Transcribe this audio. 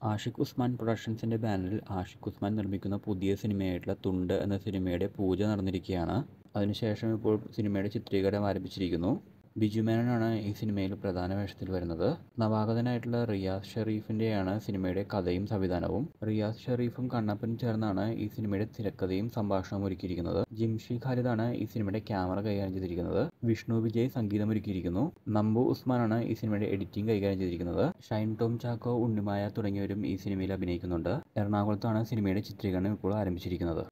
ആഷിഖ് ഉസ്മാൻ പ്രൊഡക്ഷൻസിൻ്റെ ബാനറിൽ ആഷിഖ് ഉസ്മാൻ നിർമ്മിക്കുന്ന പുതിയ സിനിമയായിട്ടുള്ള തുണ്ട് എന്ന സിനിമയുടെ പൂജ നടന്നിരിക്കുകയാണ് അതിനുശേഷം ഇപ്പോൾ സിനിമയുടെ ചിത്രീകരണം ആരംഭിച്ചിരിക്കുന്നു ബിജു മേനോനാണ് ഈ സിനിമയിൽ പ്രധാന വേഷത്തിൽ വരുന്നത് നവാഗതനായിട്ടുള്ള റിയാസ് ഷെറീഫിൻ്റെയാണ് സിനിമയുടെ കഥയും സംവിധാനവും റിയാസ് ഷെറീഫും കണ്ണപ്പനും ചേർന്നാണ് ഈ സിനിമയുടെ തിരക്കഥയും സംഭാഷണവും ഒരുക്കിയിരിക്കുന്നത് ജിംഷി ഖാലിദാണ് ഈ സിനിമയുടെ ക്യാമറ കൈകാര്യം ചെയ്തിരിക്കുന്നത് വിഷ്ണു വിജയ് സംഗീതം ഒരുക്കിയിരിക്കുന്നു നമ്പു ഉസ്മാനാണ് ഈ സിനിമയുടെ എഡിറ്റിംഗ് കൈകാര്യം ചെയ്തിരിക്കുന്നത് ഷൈൻ ടോം ചാക്കോ ഉണ്ണിമായ തുടങ്ങിയവരും ഈ സിനിമയിൽ അഭിനയിക്കുന്നുണ്ട് എറണാകുളത്താണ് സിനിമയുടെ ചിത്രീകരണം ഇപ്പോൾ ആരംഭിച്ചിരിക്കുന്നത്